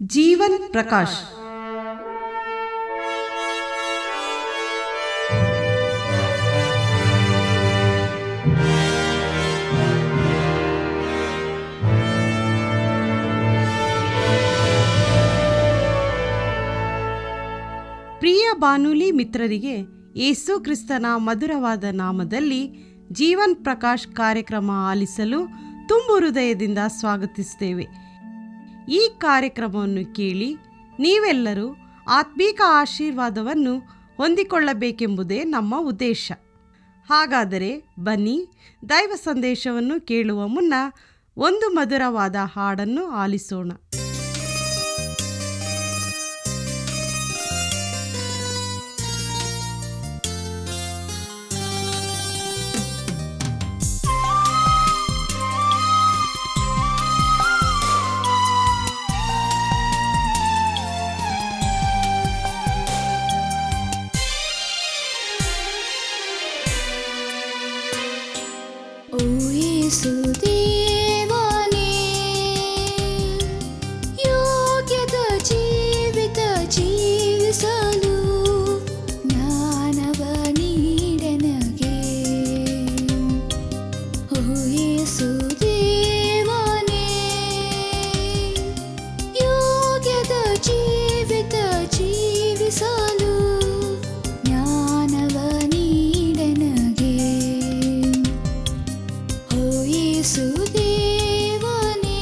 ಜೀವನ್ ಪ್ರಕಾಶ್ ಪ್ರಿಯ ಬಾನುಲಿ ಮಿತ್ರರಿಗೆ ಯೇಸು ಕ್ರಿಸ್ತನ ಮಧುರವಾದ ನಾಮದಲ್ಲಿ ಜೀವನ್ ಪ್ರಕಾಶ್ ಕಾರ್ಯಕ್ರಮ ಆಲಿಸಲು ತುಂಬು ಹೃದಯದಿಂದ ಸ್ವಾಗತಿಸುತ್ತೇವೆ ಈ ಕಾರ್ಯಕ್ರಮವನ್ನು ಕೇಳಿ ನೀವೆಲ್ಲರೂ ಆತ್ಮೀಕ ಆಶೀರ್ವಾದವನ್ನು ಹೊಂದಿಕೊಳ್ಳಬೇಕೆಂಬುದೇ ನಮ್ಮ ಉದ್ದೇಶ ಹಾಗಾದರೆ ಬನ್ನಿ ದೈವ ಸಂದೇಶವನ್ನು ಕೇಳುವ ಮುನ್ನ ಒಂದು ಮಧುರವಾದ ಹಾಡನ್ನು ಆಲಿಸೋಣ ಓ ಯೇಸು ದೇವನೇ ಯೋಗ್ಯದ ಜೀವಿತ ಜೀವಿಸಲು ಜ್ಞಾನವ ನೀಡನಗೆ ಓ ಯೇಸು ದೇವನೇ ಯೋಗ್ಯದ ಜೀವಿತ ಜೀವಿಸಲು ಜ್ಞಾನವ ನೀಡನಗೆ ಓ ಯೇಸು ದೇವನೇ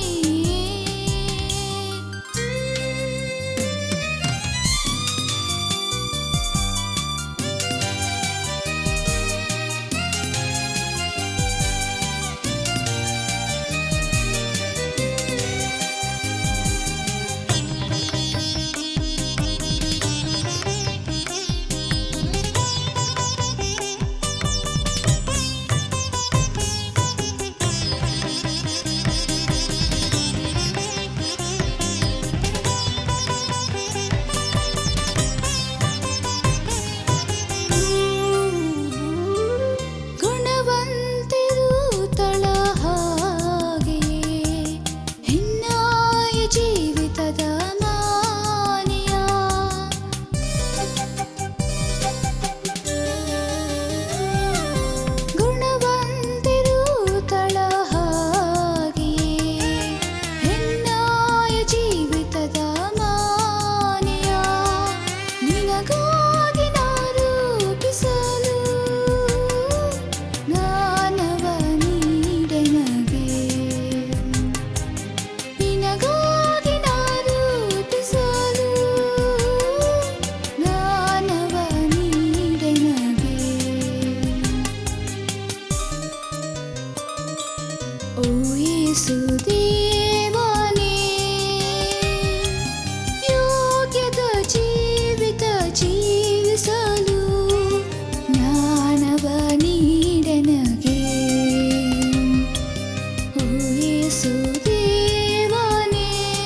ಗುಣವಂತಿರು ತಳ ಹಾಗೆಯೇ ಹೆಣ್ಣಾಯ ಜೀವಿತದ ಮಾನಿಯ ಗುಣವಂತಿರು ತಳ ಹಾಗೆಯೇ ಹೆಣ್ಣಾಯ ಜೀವಿತದ ಮಾನಿಯ ನಿನಗಾಗಿ ನಾ ರೂಪಿಸಲು ಜ್ಞಾನವ ನೀಡೆನಗೆ ನಿನಗಾಗಿ ನಾ ರೂಪಿಸಲು ಜ್ಞಾನವ ನೀಡೆನಗೆ ಓ ಯೇಸು ದೇವನೇ ಯೋಗ್ಯದ ಜೀವಿತ ಜೀವಿಸಲು ಜ್ಞಾನವ ನೀಡನಗೆ ಓ ಯೇಸು ದೇವನೇ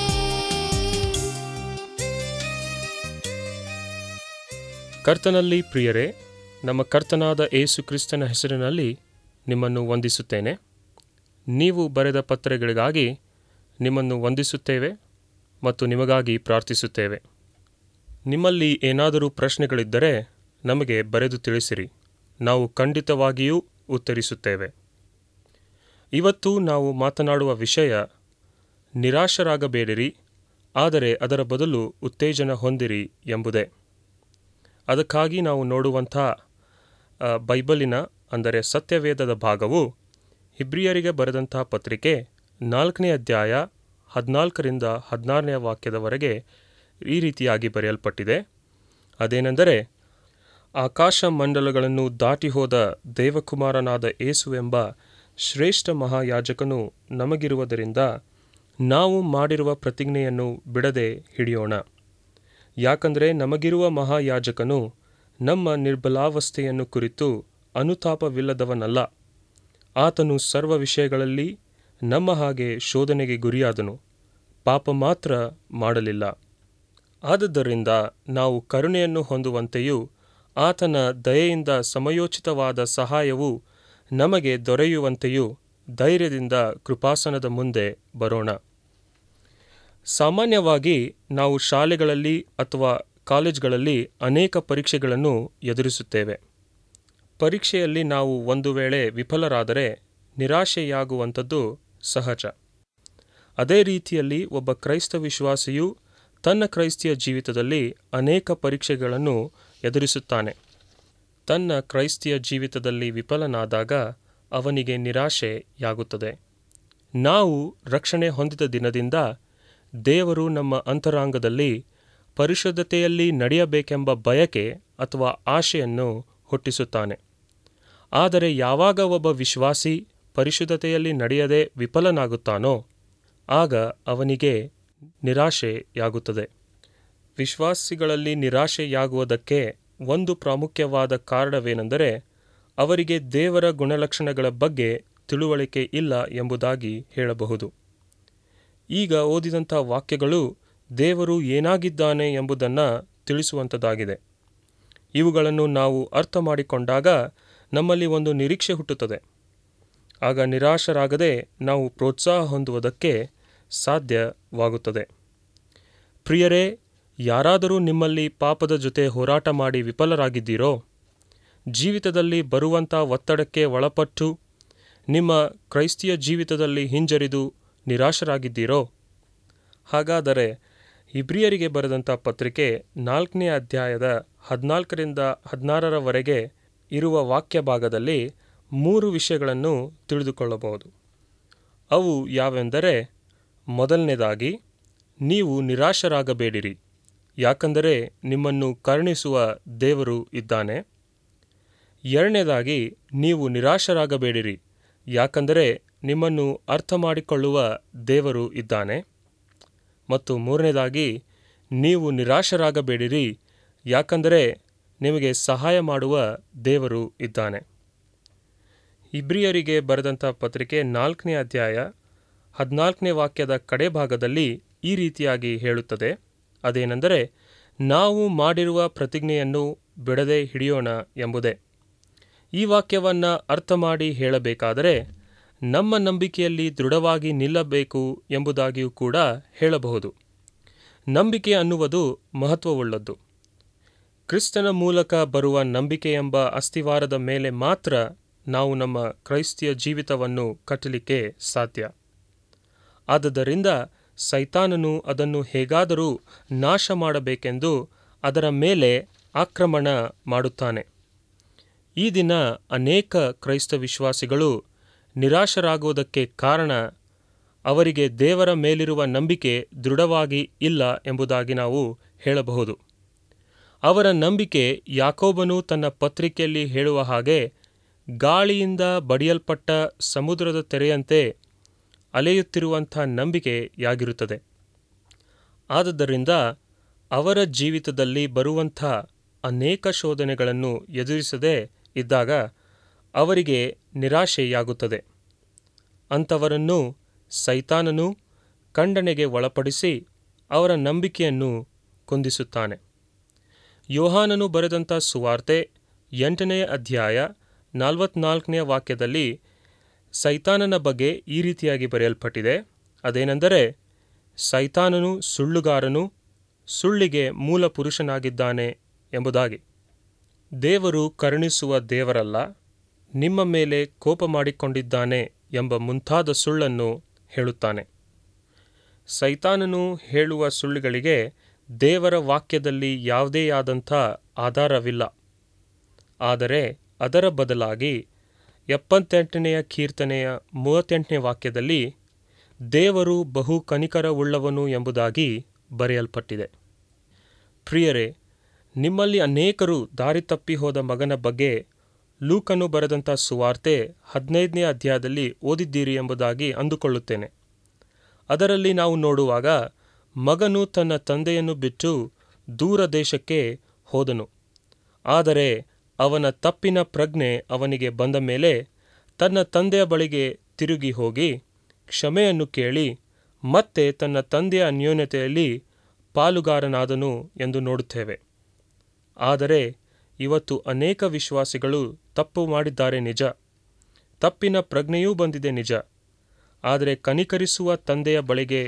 ಕರ್ತನಲ್ಲಿ ಪ್ರಿಯರೇ ನಮ್ಮ ಕರ್ತನಾದ ಏಸು ಕ್ರಿಸ್ತನ ಹೆಸರಿನಲ್ಲಿ ನಿಮ್ಮನ್ನು ವಂದಿಸುತ್ತೇನೆ ನೀವು ಬರೆದ ಪತ್ರಗಳಿಗಾಗಿ ನಿಮ್ಮನ್ನು ವಂದಿಸುತ್ತೇವೆ ಮತ್ತು ನಿಮಗಾಗಿ ಪ್ರಾರ್ಥಿಸುತ್ತೇವೆ ನಿಮ್ಮಲ್ಲಿ ಏನಾದರೂ ಪ್ರಶ್ನೆಗಳಿದ್ದರೆ ನಮಗೆ ಬರೆದು ತಿಳಿಸಿರಿ ನಾವು ಖಂಡಿತವಾಗಿಯೂ ಉತ್ತರಿಸುತ್ತೇವೆ ಇವತ್ತು ನಾವು ಮಾತನಾಡುವ ವಿಷಯ ನಿರಾಶರಾಗಬೇಡಿರಿ ಆದರೆ ಅದರ ಬದಲು ಉತ್ತೇಜನ ಹೊಂದಿರಿ ಎಂಬುದೇ ಅದಕ್ಕಾಗಿ ನಾವು ನೋಡುವಂಥ ಆ, ಬೈಬಲಿನ ಅಂದರೆ ಸತ್ಯವೇದದ ಭಾಗವು ಹಿಬ್ರಿಯರಿಗೆ ಬರೆದಂಥ ಪತ್ರಿಕೆ ನಾಲ್ಕನೇ ಅಧ್ಯಾಯ ಹದಿನಾಲ್ಕರಿಂದ ಹದಿನಾರನೇ ವಾಕ್ಯದವರೆಗೆ ಈ ರೀತಿಯಾಗಿ ಬರೆಯಲ್ಪಟ್ಟಿದೆ ಅದೇನೆಂದರೆ ಆಕಾಶ ಮಂಡಲಗಳನ್ನು ದಾಟಿ ಹೋದ ದೇವಕುಮಾರನಾದ ಏಸುವೆಂಬ ಶ್ರೇಷ್ಠ ಮಹಾಯಾಜಕನು ನಮಗಿರುವುದರಿಂದ ನಾವು ಮಾಡಿರುವ ಪ್ರತಿಜ್ಞೆಯನ್ನು ಬಿಡದೆ ಹಿಡಿಯೋಣ ಯಾಕಂದರೆ ನಮಗಿರುವ ಮಹಾಯಾಜಕನು ನಮ್ಮ ನಿರ್ಬಲಾವಸ್ಥೆಯನ್ನು ಕುರಿತು ಅನುತಾಪವಿಲ್ಲದವನಲ್ಲ ಆತನು ಸರ್ವ ವಿಷಯಗಳಲ್ಲಿ ನಮ್ಮ ಹಾಗೆ ಶೋಧನೆಗೆ ಗುರಿಯಾದನು ಪಾಪ ಮಾತ್ರ ಮಾಡಲಿಲ್ಲ ಆದದ್ದರಿಂದ ನಾವು ಕರುಣೆಯನ್ನು ಹೊಂದುವಂತೆಯೂ ಆತನ ದಯೆಯಿಂದ ಸಮಯೋಚಿತವಾದ ಸಹಾಯವು ನಮಗೆ ದೊರೆಯುವಂತೆಯೂ ಧೈರ್ಯದಿಂದ ಕೃಪಾಸನದ ಮುಂದೆ ಬರೋಣ ಸಾಮಾನ್ಯವಾಗಿ ನಾವು ಶಾಲೆಗಳಲ್ಲಿ ಅಥವಾ ಕಾಲೇಜ್ಗಳಲ್ಲಿ ಅನೇಕ ಪರೀಕ್ಷೆಗಳನ್ನು ಎದುರಿಸುತ್ತೇವೆ ಪರೀಕ್ಷೆಯಲ್ಲಿ ನಾವು ಒಂದು ವೇಳೆ ವಿಫಲರಾದರೆ ನಿರಾಶೆಯಾಗುವಂಥದ್ದು ಸಹಜ ಅದೇ ರೀತಿಯಲ್ಲಿ ಒಬ್ಬ ಕ್ರೈಸ್ತ ವಿಶ್ವಾಸಿಯು ತನ್ನ ಕ್ರೈಸ್ತಿಯ ಜೀವಿತದಲ್ಲಿ ಅನೇಕ ಪರೀಕ್ಷೆಗಳನ್ನು ಎದುರಿಸುತ್ತಾನೆ ತನ್ನ ಕ್ರೈಸ್ತಿಯ ಜೀವಿತದಲ್ಲಿ ವಿಫಲನಾದಾಗ ಅವನಿಗೆ ನಿರಾಶೆಯಾಗುತ್ತದೆ ನಾವು ರಕ್ಷಣೆ ಹೊಂದಿದ ದಿನದಿಂದ ದೇವರು ನಮ್ಮ ಅಂತರಾಂಗದಲ್ಲಿ ಪರಿಶುದ್ಧತೆಯಲ್ಲಿ ನಡೆಯಬೇಕೆಂಬ ಬಯಕೆ ಅಥವಾ ಆಶೆಯನ್ನು ಹುಟ್ಟಿಸುತ್ತಾನೆ ಆದರೆ ಯಾವಾಗ ಒಬ್ಬ ವಿಶ್ವಾಸಿ ಪರಿಶುದ್ಧತೆಯಲ್ಲಿ ನಡೆಯದೆ ವಿಫಲನಾಗುತ್ತಾನೋ ಆಗ ಅವನಿಗೆ ನಿರಾಶೆಯಾಗುತ್ತದೆ ವಿಶ್ವಾಸಿಗಳಲ್ಲಿ ನಿರಾಶೆಯಾಗುವುದಕ್ಕೆ ಒಂದು ಪ್ರಾಮುಖ್ಯವಾದ ಕಾರಣವೇನೆಂದರೆ ಅವರಿಗೆ ದೇವರ ಗುಣಲಕ್ಷಣಗಳ ಬಗ್ಗೆ ತಿಳುವಳಿಕೆ ಇಲ್ಲ ಎಂಬುದಾಗಿ ಹೇಳಬಹುದು ಈಗ ಓದಿದಂಥ ವಾಕ್ಯಗಳು ದೇವರು ಏನಾಗಿದ್ದಾನೆ ಎಂಬುದನ್ನು ತಿಳಿಸುವಂಥದ್ದಾಗಿದೆ ಇವುಗಳನ್ನು ನಾವು ಅರ್ಥ ಮಾಡಿಕೊಂಡಾಗ ನಮ್ಮಲ್ಲಿ ಒಂದು ನಿರೀಕ್ಷೆ ಹುಟ್ಟುತ್ತದೆ ಆಗ ನಿರಾಶರಾಗದೆ ನಾವು ಪ್ರೋತ್ಸಾಹ ಹೊಂದುವುದಕ್ಕೆ ಸಾಧ್ಯವಾಗುತ್ತದೆ ಪ್ರಿಯರೇ ಯಾರಾದರೂ ನಿಮ್ಮಲ್ಲಿ ಪಾಪದ ಜೊತೆ ಹೋರಾಟ ಮಾಡಿ ವಿಫಲರಾಗಿದ್ದೀರೋ ಜೀವಿತದಲ್ಲಿ ಬರುವಂಥ ಒತ್ತಡಕ್ಕೆ ಒಳಪಟ್ಟು ನಿಮ್ಮ ಕ್ರೈಸ್ತಿಯ ಜೀವಿತದಲ್ಲಿ ಹಿಂಜರಿದು ನಿರಾಶರಾಗಿದ್ದೀರೋ ಹಾಗಾದರೆ ಇಬ್ರಿಯರಿಗೆ ಬರೆದಂಥ ಪತ್ರಿಕೆ ನಾಲ್ಕನೇ ಅಧ್ಯಾಯದ ಹದಿನಾಲ್ಕರಿಂದ ಹದಿನಾರರವರೆಗೆ ಇರುವ ವಾಕ್ಯ ಭಾಗದಲ್ಲಿ ಮೂರು ವಿಷಯಗಳನ್ನು ತಿಳಿದುಕೊಳ್ಳಬಹುದು ಅವು ಯಾವೆಂದರೆ ಮೊದಲನೇದಾಗಿ ನೀವು ನಿರಾಶರಾಗಬೇಡಿರಿ ಯಾಕಂದರೆ ನಿಮ್ಮನ್ನು ಕರುಣಿಸುವ ದೇವರು ಇದ್ದಾನೆ ಎರಡನೇದಾಗಿ ನೀವು ನಿರಾಶರಾಗಬೇಡಿರಿ ಯಾಕಂದರೆ ನಿಮ್ಮನ್ನು ಅರ್ಥ ಮಾಡಿಕೊಳ್ಳುವ ದೇವರು ಇದ್ದಾನೆ ಮತ್ತು ಮೂರನೇದಾಗಿ ನೀವು ನಿರಾಶರಾಗಬೇಡಿರಿ ಯಾಕಂದರೆ ನಿಮಗೆ ಸಹಾಯ ಮಾಡುವ ದೇವರು ಇದ್ದಾನೆ ಇಬ್ರಿಯರಿಗೆ ಬರೆದಂಥ ಪತ್ರಿಕೆ ನಾಲ್ಕನೇ ಅಧ್ಯಾಯ ಹದಿನಾಲ್ಕನೇ ವಾಕ್ಯದ ಕಡೆ ಭಾಗದಲ್ಲಿ ಈ ರೀತಿಯಾಗಿ ಹೇಳುತ್ತದೆ ಅದೇನೆಂದರೆ ನಾವು ಮಾಡಿರುವ ಪ್ರತಿಜ್ಞೆಯನ್ನು ಬಿಡದೆ ಹಿಡಿಯೋಣ ಎಂಬುದೇ ಈ ವಾಕ್ಯವನ್ನು ಅರ್ಥ ಮಾಡಿ ಹೇಳಬೇಕಾದರೆ ನಮ್ಮ ನಂಬಿಕೆಯಲ್ಲಿ ದೃಢವಾಗಿ ನಿಲ್ಲಬೇಕು ಎಂಬುದಾಗಿಯೂ ಕೂಡ ಹೇಳಬಹುದು ನಂಬಿಕೆ ಅನ್ನುವುದು ಮಹತ್ವವುಳ್ಳದ್ದು ಕ್ರಿಸ್ತನ ಮೂಲಕ ಬರುವ ನಂಬಿಕೆ ಎಂಬ ಅಸ್ತಿವಾರದ ಮೇಲೆ ಮಾತ್ರ ನಾವು ನಮ್ಮ ಕ್ರೈಸ್ತಿಯ ಜೀವಿತವನ್ನು ಕಟ್ಟಲಿಕ್ಕೆ ಸಾಧ್ಯ ಆದುದರಿಂದ ಸೈತಾನನು ಅದನ್ನು ಹೇಗಾದರೂ ನಾಶ ಮಾಡಬೇಕೆಂದು ಅದರ ಮೇಲೆ ಆಕ್ರಮಣ ಮಾಡುತ್ತಾನೆ ಈ ದಿನ ಅನೇಕ ಕ್ರೈಸ್ತ ವಿಶ್ವಾಸಿಗಳು ನಿರಾಶರಾಗುವುದಕ್ಕೆ ಕಾರಣ ಅವರಿಗೆ ದೇವರ ಮೇಲಿರುವ ನಂಬಿಕೆ ದೃಢವಾಗಿ ಇಲ್ಲ ಎಂಬುದಾಗಿ ನಾವು ಹೇಳಬಹುದು ಅವರ ನಂಬಿಕೆ ಯಾಕೋಬನು ತನ್ನ ಪತ್ರಿಕೆಯಲ್ಲಿ ಹೇಳುವ ಹಾಗೆ ಗಾಳಿಯಿಂದ ಬಡಿಯಲ್ಪಟ್ಟ ಸಮುದ್ರದ ತೆರೆಯಂತೆ ಅಲೆಯುತ್ತಿರುವಂಥ ನಂಬಿಕೆಯಾಗಿರುತ್ತದೆ ಆದುದರಿಂದ ಅವರ ಜೀವಿತದಲ್ಲಿ ಬರುವಂಥ ಅನೇಕ ಶೋಧನೆಗಳನ್ನು ಎದುರಿಸದೇ ಇದ್ದಾಗ ಅವರಿಗೆ ನಿರಾಶೆಯಾಗುತ್ತದೆ ಅಂಥವರನ್ನು ಸೈತಾನನು ಖಂಡನೆಗೆ ಒಳಪಡಿಸಿ ಅವರ ನಂಬಿಕೆಯನ್ನು ಕುಂದಿಸುತ್ತಾನೆ ಯೋಹಾನನು ಬರೆದಂಥ ಸುವಾರ್ತೆ ಎಂಟನೆಯ ಅಧ್ಯಾಯ ನಲವತ್ನಾಲ್ಕನೆಯ ವಾಕ್ಯದಲ್ಲಿ ಸೈತಾನನ ಬಗ್ಗೆ ಈ ರೀತಿಯಾಗಿ ಬರೆಯಲ್ಪಟ್ಟಿದೆ ಅದೇನೆಂದರೆ ಸೈತಾನನು ಸುಳ್ಳುಗಾರನು ಸುಳ್ಳಿಗೆ ಮೂಲ ಪುರುಷನಾಗಿದ್ದಾನೆ ಎಂಬುದಾಗಿ ದೇವರು ಕರುಣಿಸುವ ದೇವರಲ್ಲ ನಿಮ್ಮ ಮೇಲೆ ಕೋಪ ಮಾಡಿಕೊಂಡಿದ್ದಾನೆ ಎಂಬ ಮುಂತಾದ ಸುಳ್ಳನ್ನು ಹೇಳುತ್ತಾನೆ ಸೈತಾನನು ಹೇಳುವ ಸುಳ್ಳುಗಳಿಗೆ ದೇವರ ವಾಕ್ಯದಲ್ಲಿ ಯಾವುದೇ ಆದಂಥ ಆಧಾರವಿಲ್ಲ ಆದರೆ ಅದರ ಬದಲಾಗಿ ಎಪ್ಪತ್ತೆಂಟನೆಯ ಕೀರ್ತನೆಯ ಮೂವತ್ತೆಂಟನೇ ವಾಕ್ಯದಲ್ಲಿ ದೇವರು ಬಹು ಕನಿಕರವುಳ್ಳವನು ಎಂಬುದಾಗಿ ಬರೆಯಲ್ಪಟ್ಟಿದೆ ಪ್ರಿಯರೇ ನಿಮ್ಮಲ್ಲಿ ಅನೇಕರು ದಾರಿ ತಪ್ಪಿ ಹೋದ ಮಗನ ಬಗ್ಗೆ ಲೂಕನು ಬರೆದಂಥ ಸುವಾರ್ತೆ ಹದಿನೈದನೇ ಅಧ್ಯಾಯದಲ್ಲಿ ಓದಿದ್ದೀರಿ ಎಂಬುದಾಗಿ ಅಂದುಕೊಳ್ಳುತ್ತೇನೆ ಅದರಲ್ಲಿ ನಾವು ನೋಡುವಾಗ ಮಗನು ತನ್ನ ತಂದೆಯನ್ನು ಬಿಟ್ಟು ದೂರ ದೇಶಕ್ಕೆ ಹೋದನು ಆದರೆ ಅವನ ತಪ್ಪಿನ ಪ್ರಜ್ಞೆ ಅವನಿಗೆ ಬಂದ ಮೇಲೆ ತನ್ನ ತಂದೆಯ ಬಳಿಗೆ ತಿರುಗಿ ಹೋಗಿ ಕ್ಷಮೆಯನ್ನು ಕೇಳಿ ಮತ್ತೆ ತನ್ನ ತಂದೆಯ ಅನ್ಯೋನ್ಯತೆಯಲ್ಲಿ ಪಾಲುಗಾರನಾದನು ಎಂದು ನೋಡುತ್ತೇವೆ ಆದರೆ ಇವತ್ತು ಅನೇಕ ವಿಶ್ವಾಸಿಗಳು ತಪ್ಪು ಮಾಡಿದ್ದಾರೆ ನಿಜ ತಪ್ಪಿನ ಪ್ರಜ್ಞೆಯೂ ಬಂದಿದೆ ನಿಜ ಆದರೆ ಕನಿಕರಿಸುವ ತಂದೆಯ ಬಳಿಗೆ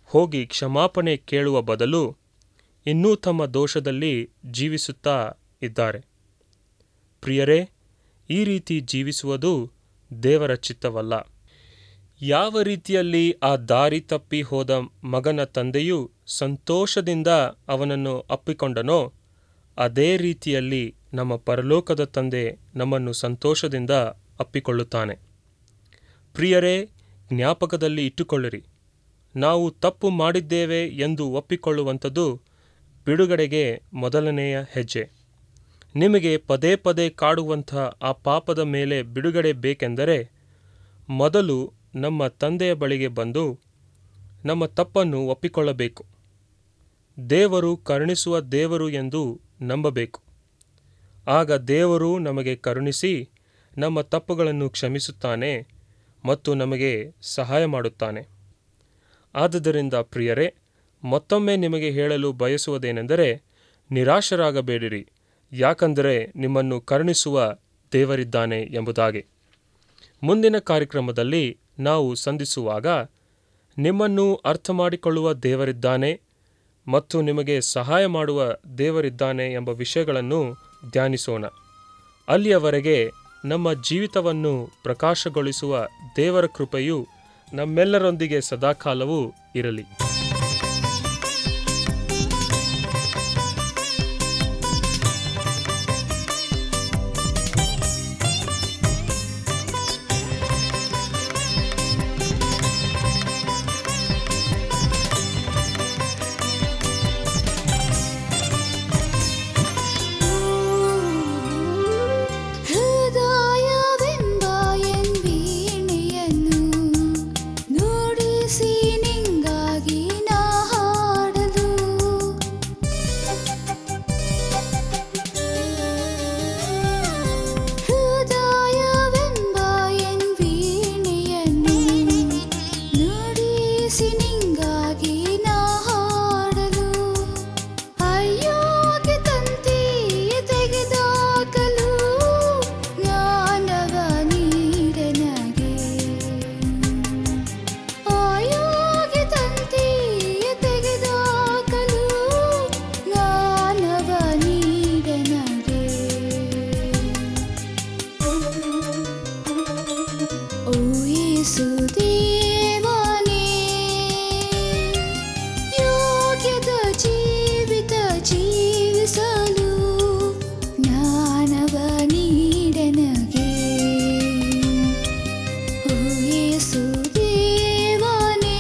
ಹೋಗಿ ಕ್ಷಮಾಪಣೆ ಕೇಳುವ ಬದಲು ಇನ್ನೂ ತಮ್ಮ ದೋಷದಲ್ಲಿ ಜೀವಿಸುತ್ತಾ ಇದ್ದಾರೆ ಪ್ರಿಯರೇ ಈ ರೀತಿ ಜೀವಿಸುವುದು ದೇವರ ಚಿತ್ತವಲ್ಲ ಯಾವ ರೀತಿಯಲ್ಲಿ ಆ ದಾರಿ ತಪ್ಪಿ ಹೋದ ಮಗನ ತಂದೆಯು ಸಂತೋಷದಿಂದ ಅವನನ್ನು ಅಪ್ಪಿಕೊಂಡನೋ ಅದೇ ರೀತಿಯಲ್ಲಿ ನಮ್ಮ ಪರಲೋಕದ ತಂದೆ ನಮ್ಮನ್ನು ಸಂತೋಷದಿಂದ ಅಪ್ಪಿಕೊಳ್ಳುತ್ತಾನೆ ಪ್ರಿಯರೇ ಜ್ಞಾಪಕದಲ್ಲಿ ಇಟ್ಟುಕೊಳ್ಳಿರಿ ನಾವು ತಪ್ಪು ಮಾಡಿದ್ದೇವೆ ಎಂದು ಒಪ್ಪಿಕೊಳ್ಳುವಂಥದ್ದು ಬಿಡುಗಡೆಗೆ ಮೊದಲನೆಯ ಹೆಜ್ಜೆ ನಿಮಗೆ ಪದೇ ಪದೇ ಕಾಡುವಂಥ ಆ ಪಾಪದ ಮೇಲೆ ಬಿಡುಗಡೆ ಬೇಕೆಂದರೆ ಮೊದಲು ನಮ್ಮ ತಂದೆಯ ಬಳಿಗೆ ಬಂದು ನಮ್ಮ ತಪ್ಪನ್ನು ಒಪ್ಪಿಕೊಳ್ಳಬೇಕು ದೇವರು ಕರುಣಿಸುವ ದೇವರು ಎಂದು ನಂಬಬೇಕು ಆಗ ದೇವರು ನಮಗೆ ಕರುಣಿಸಿ ನಮ್ಮ ತಪ್ಪುಗಳನ್ನು ಕ್ಷಮಿಸುತ್ತಾನೆ ಮತ್ತು ನಮಗೆ ಸಹಾಯ ಮಾಡುತ್ತಾನೆ ಆದುದರಿಂದ ಪ್ರಿಯರೇ ಮತ್ತೊಮ್ಮೆ ನಿಮಗೆ ಹೇಳಲು ಬಯಸುವುದೇನೆಂದರೆ ನಿರಾಶರಾಗಬೇಡಿರಿ ಯಾಕಂದರೆ ನಿಮ್ಮನ್ನು ಕರುಣಿಸುವ ದೇವರಿದ್ದಾನೆ ಎಂಬುದಾಗಿ ಮುಂದಿನ ಕಾರ್ಯಕ್ರಮದಲ್ಲಿ ನಾವು ಸಂಧಿಸುವಾಗ ನಿಮ್ಮನ್ನು ಅರ್ಥ ಮಾಡಿಕೊಳ್ಳುವ ದೇವರಿದ್ದಾನೆ ಮತ್ತು ನಿಮಗೆ ಸಹಾಯ ಮಾಡುವ ದೇವರಿದ್ದಾನೆ ಎಂಬ ವಿಷಯಗಳನ್ನು ಧ್ಯಾನಿಸೋಣ ಅಲ್ಲಿಯವರೆಗೆ ನಮ್ಮ ಜೀವಿತವನ್ನು ಪ್ರಕಾಶಗೊಳಿಸುವ ದೇವರ ಕೃಪೆಯು ನಮ್ಮೆಲ್ಲರೊಂದಿಗೆ ಸದಾಕಾಲವೂ ಇರಲಿ ಹೃದಯವೆಂಬ ಎನ್ ವೀಣೆಯನ್ನು ನುಡಿಸಿ ನಿಂಗಾಗಿ ನಾ ಹಾಡಲು ಹೃದಯವೆಂಬ ಎನ್ ವೀಣೆಯನ್ನು ನುಡಿಸಿ ನಿಂಗಾಗಿ ನಾ ಹಾಡಲು ಅಯ್ಯೋಗೆ ತಂತಿ ತೆಗೆದಾಕಲು ಜ್ಞಾನವ ನೀಡನಗೆ ಅಯ್ಯೋಗೆ ತಂತಿ ತೆಗೆದಾಕಲು ಜ್ಞಾನವ ನೀಡನಗೆ ಓ ಯೇಸು ದೇವನೇ ಯೋಗ್ಯದ ಜೀವಿತ ಜೀವಿಸಲು ಜ್ಞಾನವ ನೀಡನಗೆ ಓ ಯೇಸು ದೇವನೇ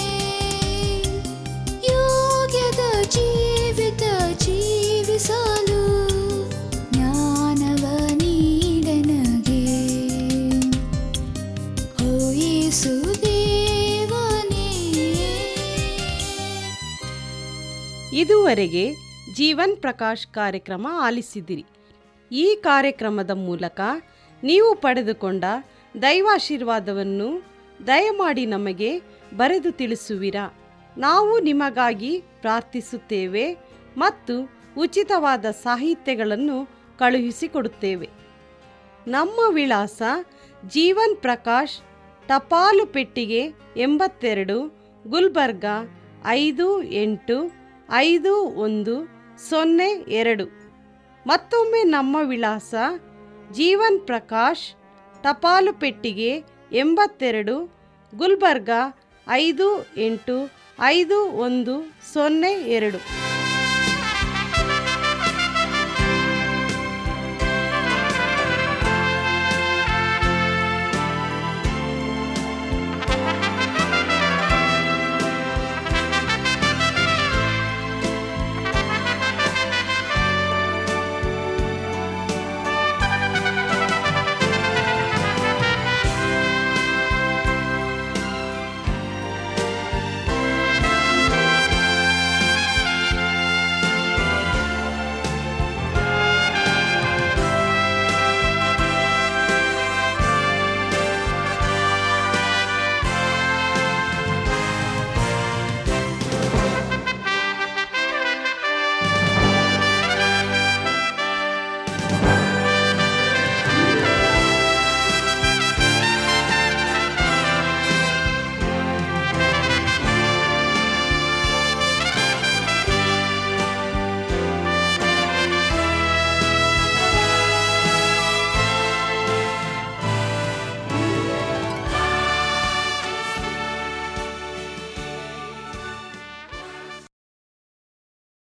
ಯೋಗ್ಯದ ಜೀವಿತ ಜೀವಿಸಲು ಜ್ಞಾನವ ನೀಡನಗೆ ಓ ಯೇಸು ದೇವನೇ ಇದುವರೆಗೆ ಜೀವನ್ ಪ್ರಕಾಶ್ ಕಾರ್ಯಕ್ರಮ ಆಲಿಸಿದಿರಿ ಈ ಕಾರ್ಯಕ್ರಮದ ಮೂಲಕ ನೀವು ಪಡೆದುಕೊಂಡ ದೈವಾಶೀರ್ವಾದವನ್ನು ದಯಮಾಡಿ ನಮಗೆ ಬರೆದು ತಿಳಿಸುವಿರಾ ನಾವು ನಿಮಗಾಗಿ ಪ್ರಾರ್ಥಿಸುತ್ತೇವೆ ಮತ್ತು ಉಚಿತವಾದ ಸಾಹಿತ್ಯಗಳನ್ನು ಕಳುಹಿಸಿಕೊಡುತ್ತೇವೆ ನಮ್ಮ ವಿಳಾಸ ಜೀವನ್ ಪ್ರಕಾಶ್ ಟಪಾಲು ಪೆಟ್ಟಿಗೆ ಎಂಬತ್ತೆರಡು ಗುಲ್ಬರ್ಗ ಐದು ಎಂಟು ಐದು ಒಂದು ಸೊನ್ನೆ ಎರಡು ಮತ್ತೊಮ್ಮೆ ನಮ್ಮ ವಿಳಾಸ ಜೀವನ್ ಪ್ರಕಾಶ್ ಟಪಾಲು ಪೆಟ್ಟಿಗೆ ಎಂಬತ್ತೆರಡು ಗುಲ್ಬರ್ಗ ಐದು ಎಂಟು ಐದು ಒಂದು ಸೊನ್ನೆ ಎರಡು